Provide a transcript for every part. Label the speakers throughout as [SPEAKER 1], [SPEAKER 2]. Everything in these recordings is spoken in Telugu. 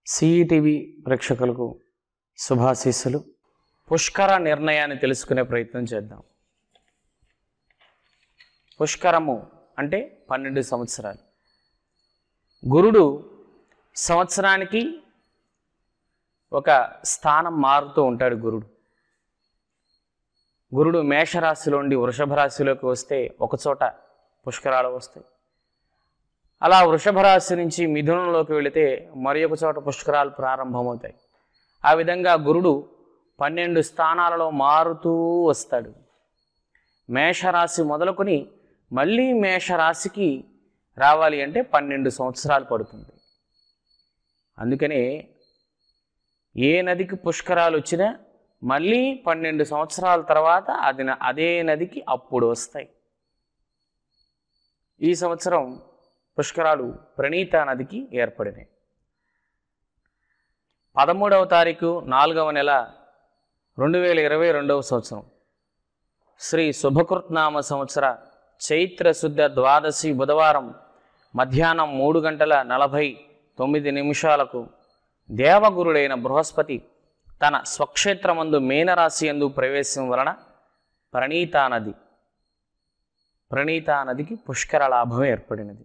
[SPEAKER 1] సిఈటీవీ ప్రేక్షకులకు శుభాశీస్సులు పుష్కర నిర్ణయాన్ని తెలుసుకునే ప్రయత్నం చేద్దాం పుష్కరము అంటే పన్నెండు సంవత్సరాలు గురుడు సంవత్సరానికి ఒక స్థానం మారుతూ ఉంటాడు గురుడు గురుడు మేషరాశిలో నుండి వృషభ రాశిలోకి వస్తే ఒకచోట పుష్కరాలు వస్తాయి అలా వృషభ రాశి నుంచి మిథునంలోకి వెళితే మరి ఒక చోట పుష్కరాలు ప్రారంభమవుతాయి ఆ విధంగా గురుడు పన్నెండు స్థానాలలో మారుతూ వస్తాడు మేషరాశి మొదలుకొని మళ్ళీ మేషరాశికి రావాలి అంటే పన్నెండు సంవత్సరాలు పడుతుంది అందుకనే ఏ నదికి పుష్కరాలు వచ్చినా మళ్ళీ పన్నెండు సంవత్సరాల తర్వాత అది న- అదే నదికి అప్పుడు వస్తాయి ఈ సంవత్సరం పుష్కరాలు ప్రణీత నదికి ఏర్పడినాయి పదమూడవ తారీఖు నాలుగవ నెల రెండు వేల ఇరవై రెండవ సంవత్సరం శ్రీ శుభకృత్నామ సంవత్సర చైత్ర శుద్ధ ద్వాదశి బుధవారం మధ్యాహ్నం మూడు గంటల నలభై తొమ్మిది నిమిషాలకు దేవగురుడైన బృహస్పతి తన స్వక్షేత్రమందు మీనరాశి యందు ప్రవేశం వలన ప్రణీతా నది ప్రణీతా నదికి పుష్కర లాభం ఏర్పడినది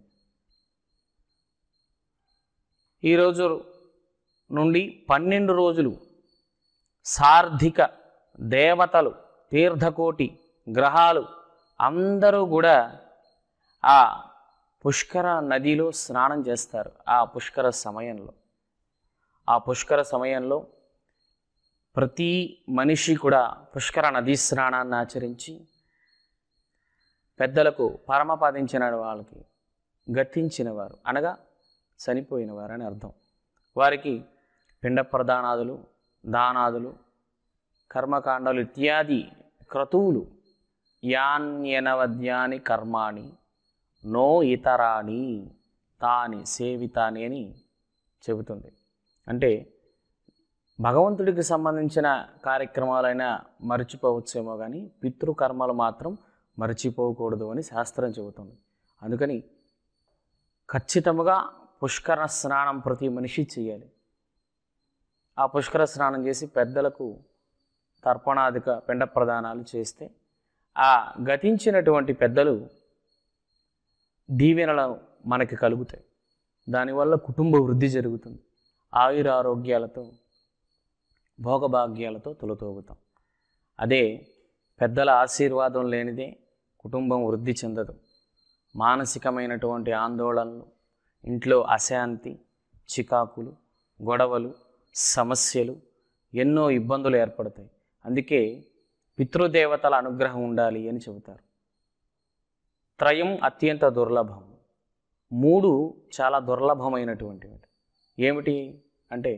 [SPEAKER 1] ఈరోజు నుండి పన్నెండు రోజులు సార్థిక దేవతలు తీర్థకోటి గ్రహాలు అందరూ కూడా ఆ పుష్కర నదిలో స్నానం చేస్తారు ఆ పుష్కర సమయంలో ఆ పుష్కర సమయంలో ప్రతి మనిషి కూడా పుష్కర నదీ స్నానాన్ని ఆచరించి పెద్దలకు పరమపదించిన వాళ్ళకి గతించిన వారు అనగా చనిపోయిన వారు అని అర్థం వారికి పిండ ప్రదానాదులు దానాదులు కర్మకాండాలు ఇత్యాది క్రతువులు యాన్యనవద్యాని కర్మాణి నో ఇతరాని తాని సేవితాని అని చెబుతుంది అంటే భగవంతుడికి సంబంధించిన కార్యక్రమాలైనా మర్చిపోవచ్చేమో కానీ పితృకర్మలు మాత్రం మర్చిపోకూడదు అని శాస్త్రం చెబుతుంది అందుకని ఖచ్చితముగా పుష్కర స్నానం ప్రతి మనిషి చేయాలి ఆ పుష్కర స్నానం చేసి పెద్దలకు తర్పణాధిక పిండ ప్రదానాలు చేస్తే ఆ గతించినటువంటి పెద్దలు దీవెనలు మనకి కలుగుతాయి దానివల్ల కుటుంబ వృద్ధి జరుగుతుంది ఆయురారోగ్యాలతో భోగభాగ్యాలతో తొలతోగుతాం అదే పెద్దల ఆశీర్వాదం లేనిదే కుటుంబం వృద్ధి చెందదు మానసికమైనటువంటి ఆందోళనలు ఇంట్లో అశాంతి చికాకులు గొడవలు సమస్యలు ఎన్నో ఇబ్బందులు ఏర్పడతాయి అందుకే పితృదేవతల అనుగ్రహం ఉండాలి అని చెబుతారు త్రయం అత్యంత దుర్లభం మూడు చాలా దుర్లభమైనటువంటివి ఏమిటి అంటే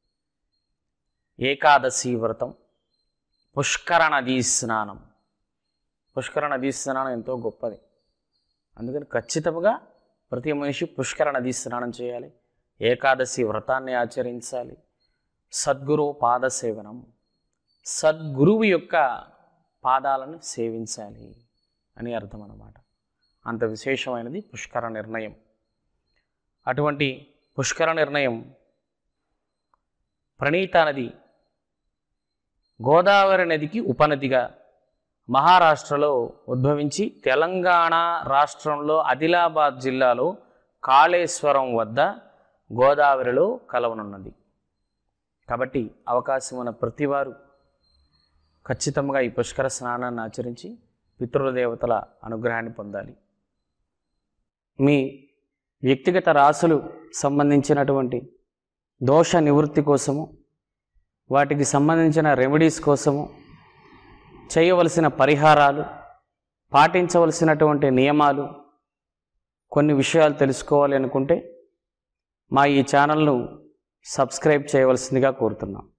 [SPEAKER 1] ఏకాదశి వ్రతం పుష్కర నదీ స్నానం పుష్కర నదీ స్నానం ఎంతో గొప్పది అందుకని ఖచ్చితంగా ప్రతి మనిషి పుష్కర నదీ స్నానం చేయాలి ఏకాదశి వ్రతాన్ని ఆచరించాలి సద్గురు పాద సేవనం సద్గురువు యొక్క పాదాలను సేవించాలి అని అర్థం అన్నమాట అంత విశేషమైనది పుష్కర నిర్ణయం అటువంటి పుష్కర నిర్ణయం ప్రణీత నది గోదావరి నదికి ఉపనదిగా మహారాష్ట్రలో ఉద్భవించి తెలంగాణ రాష్ట్రంలో ఆదిలాబాద్ జిల్లాలో కాళేశ్వరం వద్ద గోదావరిలో కలవనున్నది కాబట్టి అవకాశం ఉన్న ప్రతివారు ఖచ్చితంగా ఈ పుష్కర స్నానాన్ని ఆచరించి పితృదేవతల అనుగ్రహాన్ని పొందాలి మీ వ్యక్తిగత రాసులు సంబంధించినటువంటి దోష నివృత్తి కోసము వాటికి సంబంధించిన రెమెడీస్ కోసము చేయవలసిన పరిహారాలు పాటించవలసినటువంటి నియమాలు కొన్ని విషయాలు తెలుసుకోవాలి అనుకుంటే మా ఈ ఛానల్ను సబ్స్క్రైబ్ చేయవలసిందిగా కోరుతున్నాం